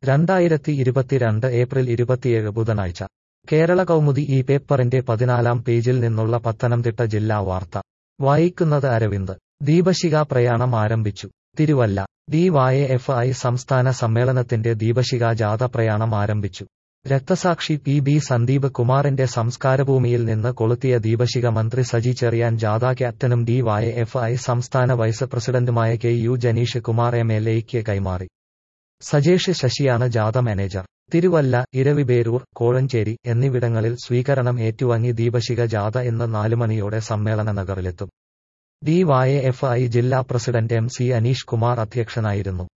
രണ്ടായിരത്തി ഇരുപത്തിരണ്ട് ഏപ്രിൽ ഇരുപത്തിയേഴ് ബുധനാഴ്ച കേരള കൗമുദി ഈ പേപ്പറിന്റെ പതിനാലാം പേജിൽ നിന്നുള്ള പത്തനംതിട്ട ജില്ലാ വാർത്ത വായിക്കുന്നത് അരവിന്ദ് ദീപശിഖ പ്രയാണം ആരംഭിച്ചു Thiruvalla D Y F I സംസ്ഥാന സമ്മേളനത്തിന്റെ ദീപശിഖ ജാഥ പ്രയാണം ആരംഭിച്ചു രക്തസാക്ഷി പി ബി സന്ദീപ് കുമാറിന്റെ സംസ്കാരഭൂമിയിൽ നിന്ന് കൊളുത്തിയ ദീപശിഖ മന്ത്രി സജി ചെറിയാൻ ജാഥ ക്യാപ്റ്റനും ഡി വായ എഫ് ഐ സംസ്ഥാന വൈസ് പ്രസിഡന്റുമായ K U Janeesh Kumar M L എയ്ക്ക് കൈമാറി സജേഷ് ശശിയാണ് ജാഥ മാനേജർ തിരുവല്ല ഇരവിപേരൂർ കോഴഞ്ചേരി എന്നിവിടങ്ങളിൽ സ്വീകരണം ഏറ്റുവാങ്ങി ദീപശിഖ ജാഥ ഇന്ന് നാലുമണിയോടെ സമ്മേളന നഗറിലെത്തും ഡി വായ എഫ് ഐ ജില്ലാ president M C Aneesh Kumar അധ്യക്ഷനായിരുന്നു